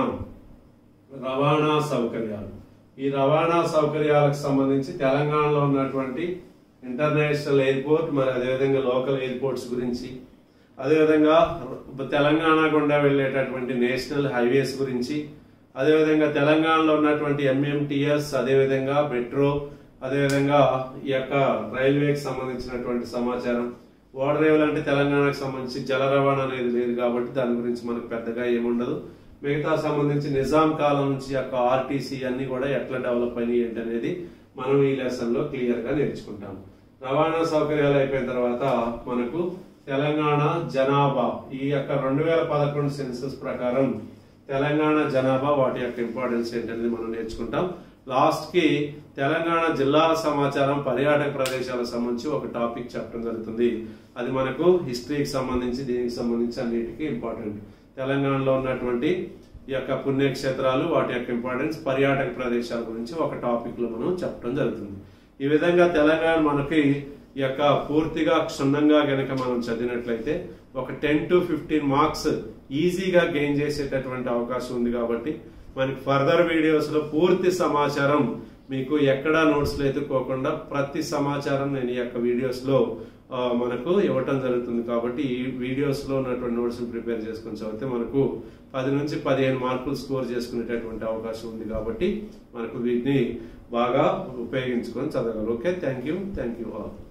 రవాణా సౌకర్యాలు ఈ రవాణా సౌకర్యాలకు సంబంధించి తెలంగాణలో ఉన్నటువంటి ఇంటర్నేషనల్ ఎయిర్పోర్ట్ మరి అదేవిధంగా లోకల్ ఎయిర్పోర్ట్స్ గురించి అదేవిధంగా తెలంగాణ గుండా వెళ్ళేటటువంటి నేషనల్ హైవేస్ గురించి అదేవిధంగా తెలంగాణలో ఉన్నటువంటి ఎంఎంటిఎస్ అదేవిధంగా మెట్రో అదేవిధంగా ఈ యొక్క రైల్వేకి సంబంధించినటువంటి సమాచారం ఓడర్ రేవులు అంటే తెలంగాణకు సంబంధించి జల రవాణా అనేది లేదు కాబట్టి దాని గురించి మనకు పెద్దగా ఏముండదు మిగతా సంబంధించి నిజాం కాలం నుంచి యొక్క ఆర్టీసీ అన్ని కూడా ఎట్లా డెవలప్ అయినాయి ఏంటి అనేది మనం ఈ లెసన్ లో క్లియర్ గా నేర్చుకుంటాం రవాణా సౌకర్యాలు అయిపోయిన తర్వాత మనకు తెలంగాణ జనాభా ఈ యొక్క రెండు వేల పదకొండు సెన్సస్ ప్రకారం తెలంగాణ జనాభా వాటి యొక్క ఇంపార్టెన్స్ ఏంటనేది మనం నేర్చుకుంటాం లాస్ట్ కి తెలంగాణ జిల్లాల సమాచారం పర్యాటక ప్రదేశాలకు సంబంధించి ఒక టాపిక్ చెప్పడం జరుగుతుంది అది మనకు హిస్టరీకి సంబంధించి దీనికి సంబంధించి అన్నిటికీ ఇంపార్టెంట్ తెలంగాణలో ఉన్నటువంటి ఈ యొక్క పుణ్యక్షేత్రాలు వాటి యొక్క ఇంపార్టెన్స్ పర్యాటక ప్రదేశాల గురించి ఒక టాపిక్ లో మనం చెప్పడం జరుగుతుంది ఈ విధంగా తెలంగాణ మనకి ఈ యొక్క పూర్తిగా క్షుణ్ణంగా గనక మనం చదివినట్లయితే ఒక టెన్ టు ఫిఫ్టీన్ మార్క్స్ ఈజీగా గెయిన్ చేసేటటువంటి అవకాశం ఉంది కాబట్టి మనకి ఫర్దర్ వీడియోస్ లో పూర్తి సమాచారం మీకు ఎక్కడా నోట్స్ లో ఎత్తుకోకుండా ప్రతి సమాచారం నేను ఈ యొక్క వీడియోస్ లో ఆ, మనకు ఇవ్వటం జరుగుతుంది కాబట్టి ఈ వీడియోస్ లో ఉన్నటువంటి నోట్స్ ప్రిపేర్ చేసుకుని చదివితే మనకు పది నుంచి పదిహేను మార్కులు స్కోర్ చేసుకునేటటువంటి అవకాశం ఉంది కాబట్టి మనకు వీటిని బాగా ఉపయోగించుకొని చదవగలరు okay thank you thank you all